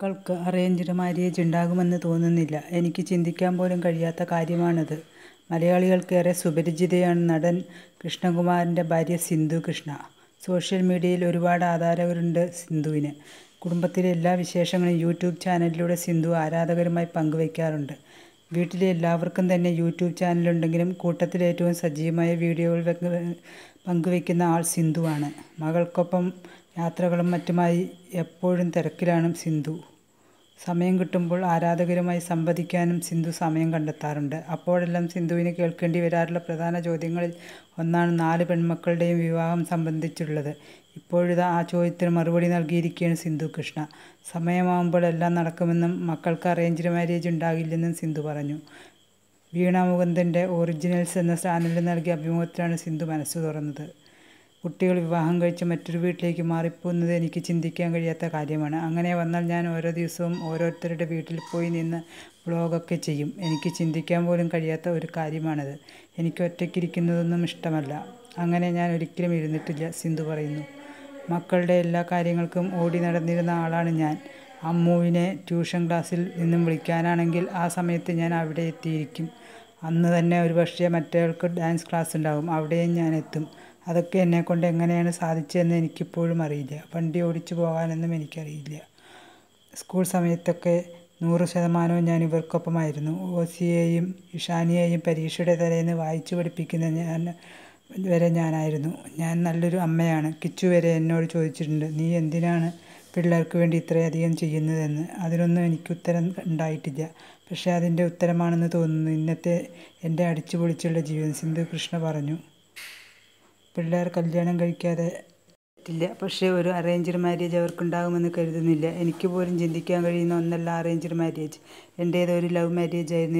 മക്കൾക്ക് arranged marriage ഉണ്ടാകുമെന്ന് തോന്നുന്നില്ല. എനിക്ക് ചിന്തിക്കാൻ പോലും കഴിയാത്ത കാര്യമാണത്. മലയാളികൾക്കേറെ സുപരിചിതയാണ് നടൻ കൃഷ്ണകുമാറിന്റെ ഭാര്യ സിന്ധു കൃഷ്ണ. സോഷ്യൽ മീഡിയയിൽ ഒരുപാട് ആരാധകരുണ്ട് സിന്ധുവിന്. കുടുംബത്തിലെ എല്ലാ വിശേഷങ്ങളും യൂട്യൂബ് ചാനലിലൂടെ സിന്ധു ആരാധകരുമായി പങ്കുവയ്ക്കാറുണ്ട്. വീട്ടിലെ എല്ലാവർക്കും തന്നെ യൂട്യൂബ് ചാനലുണ്ടെങ്കിലും കൂട്ടത്തിൽ ഏറ്റവും സജീവമായി വീഡിയോകൾ പങ്കുവയ്ക്കുന്ന ആൾ സിന്ധുവാണ്. മകൾക്കൊപ്പം യാത്രകളും മറ്റുമായി എപ്പോഴും തിരക്കിലാണ് സിന്ധു. സമയം കിട്ടുമ്പോൾ ആരാധകരുമായി സംവദിക്കാനും സിന്ധു സമയം കണ്ടെത്താറുണ്ട്. അപ്പോഴെല്ലാം സിന്ധുവിന് കേൾക്കേണ്ടി വരാറുള്ള പ്രധാന ചോദ്യങ്ങളിൽ ഒന്നാണ് നാല് പെൺമക്കളുടെയും വിവാഹം സംബന്ധിച്ചുള്ളത്. ഇപ്പോഴിതാ ആ ചോദ്യത്തിന് മറുപടി നൽകിയിരിക്കുകയാണ് സിന്ധു കൃഷ്ണ. സമയമാവുമ്പോൾ എല്ലാം നടക്കുമെന്നും മക്കൾക്ക് അറേഞ്ച്ഡ് മാര്യേജ് ഉണ്ടാകില്ലെന്നും സിന്ധു പറഞ്ഞു. വീണ മുകുന്ദന്റെ ഒറിജിനൽസ് എന്ന ചാനലിന് നൽകിയ അഭിമുഖത്തിലാണ് സിന്ധു മനസ്സ് തുറന്നത്. കുട്ടികൾ വിവാഹം കഴിച്ച് മറ്റൊരു വീട്ടിലേക്ക് മാറിപ്പോകുന്നത് എനിക്ക് ചിന്തിക്കാൻ കഴിയാത്ത കാര്യമാണ്. അങ്ങനെ വന്നാൽ ഞാൻ ഓരോ ദിവസവും ഓരോരുത്തരുടെ വീട്ടിൽ പോയി നിന്ന് വ്ലോഗൊക്കെ ചെയ്യും. എനിക്ക് ചിന്തിക്കാൻ പോലും കഴിയാത്ത ഒരു കാര്യമാണത്. എനിക്ക് ഒറ്റയ്ക്കിരിക്കുന്നതൊന്നും ഇഷ്ടമല്ല. അങ്ങനെ ഞാൻ ഒരിക്കലും ഇരുന്നിട്ടില്ല സിന്ധു പറയുന്നു. മക്കളുടെ എല്ലാ കാര്യങ്ങൾക്കും ഓടി നടന്നിരുന്ന ആളാണ് ഞാൻ. അമ്മുവിനെ ട്യൂഷൻ ക്ലാസിൽ നിന്നും വിളിക്കാനാണെങ്കിൽ ആ സമയത്ത് ഞാൻ അവിടെ എത്തിയിരിക്കും. അന്ന് തന്നെ ഒരുപക്ഷേ മറ്റേയാൾക്ക് ഡാൻസ് ക്ലാസുണ്ടാകും. അവിടെയും ഞാൻ എത്തും. അതൊക്കെ എന്നെക്കൊണ്ട് എങ്ങനെയാണ് സാധിച്ചതെന്ന് എനിക്കിപ്പോഴും അറിയില്ല. വണ്ടി ഓടിച്ചു പോകാനൊന്നും എനിക്കറിയില്ല. സ്കൂൾ സമയത്തൊക്കെ നൂറ് ശതമാനവും ഞാൻ ഇവർക്കൊപ്പമായിരുന്നു. ഓസിയെയും ഇഷാനിയെയും പരീക്ഷയുടെ തലേന്ന് വായിച്ചു പഠിപ്പിക്കുന്നത് വരെ ഞാനായിരുന്നു. ഞാൻ നല്ലൊരു അമ്മയാണ്. കിച്ചു വരെ എന്നോട് ചോദിച്ചിട്ടുണ്ട് നീ എന്തിനാണ് പിള്ളേർക്ക് വേണ്ടി ഇത്രയധികം ചെയ്യുന്നതെന്ന്. അതിനൊന്നും എനിക്കുത്തരം ഉണ്ടായിട്ടില്ല. പക്ഷേ അതിന്റെ ഉത്തരമാണെന്ന് തോന്നുന്നു ഇന്നത്തെ എന്റെ അടിച്ചുപൊളിച്ചുള്ള ജീവിതം സിന്ധു കൃഷ്ണ പറഞ്ഞു. പിള്ളേർ കല്യാണം കഴിക്കാതെ പറ്റില്ല. പക്ഷേ ഒരു അറേഞ്ച്ഡ് മാര്യേജ് അവർക്കുണ്ടാകുമെന്ന് കരുതുന്നില്ല. എനിക്ക് പോലും ചിന്തിക്കാൻ കഴിയുന്ന ഒന്നല്ല അറേഞ്ച്ഡ് മാര്യേജ്. എന്റേത് ഒരു ലവ് മാര്യേജായിരുന്നു.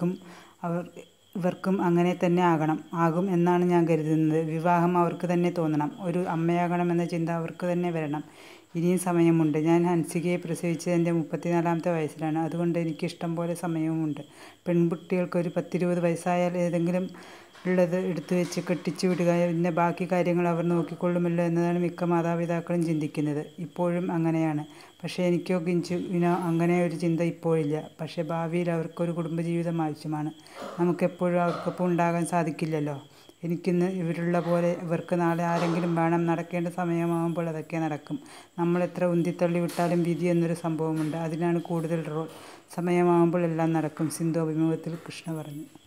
ഇവർക്കും അങ്ങനെ തന്നെ ആകണം ആകും എന്നാണ് ഞാൻ കരുതുന്നത്. വിവാഹം അവർക്ക് തന്നെ തോന്നണം. ഒരു അമ്മയാകണമെന്ന ചിന്ത അവർക്ക് തന്നെ വരണം. ഇനിയും സമയമുണ്ട്. ഞാൻ ഹൻസികയെ പ്രസവിച്ചത് എന്റെ മുപ്പത്തിനാലാമത്തെ വയസ്സിലാണ്. അതുകൊണ്ട് എനിക്ക് ഇഷ്ടം പോലെ സമയവുമുണ്ട്. പെൺകുട്ടികൾക്ക് ഒരു പത്തിരുപത് വയസ്സായാൽ എന്തെങ്കിലും ഉള്ളത് എടുത്തുവെച്ച് കെട്ടിച്ചു വിടുക. പിന്നെ ബാക്കി കാര്യങ്ങൾ അവർ നോക്കിക്കൊള്ളുമല്ലോ എന്നതാണ് മിക്ക മാതാപിതാക്കളും ചിന്തിക്കുന്നത്. ഇപ്പോഴും അങ്ങനെയാണ്. പക്ഷേ എനിക്കോ കിച്ചുവിനോ അങ്ങനെ ഒരു ചിന്ത ഇപ്പോഴില്ല. പക്ഷേ ഭാവിയിൽ അവർക്കൊരു കുടുംബജീവിതം ആവശ്യമാണ്. നമുക്കെപ്പോഴും അവർക്കൊപ്പം ഉണ്ടാകാൻ സാധിക്കില്ലല്ലോ. എനിക്കിന്ന് ഇവരുള്ള പോലെ ഇവർക്ക് നാളെ ആരെങ്കിലും വേണം. നടക്കേണ്ട സമയമാവുമ്പോൾ അതൊക്കെ നടക്കും. നമ്മൾ എത്ര ഉന്തിത്തള്ളി വിട്ടാലും വിധി എന്നൊരു സംഭവമുണ്ട്. അതിനാണ് കൂടുതൽ റോൾ. സമയമാവുമ്പോൾ എല്ലാം നടക്കും സിന്ധു അഭിമുഖത്തിൽ കൃഷ്ണ പറഞ്ഞു.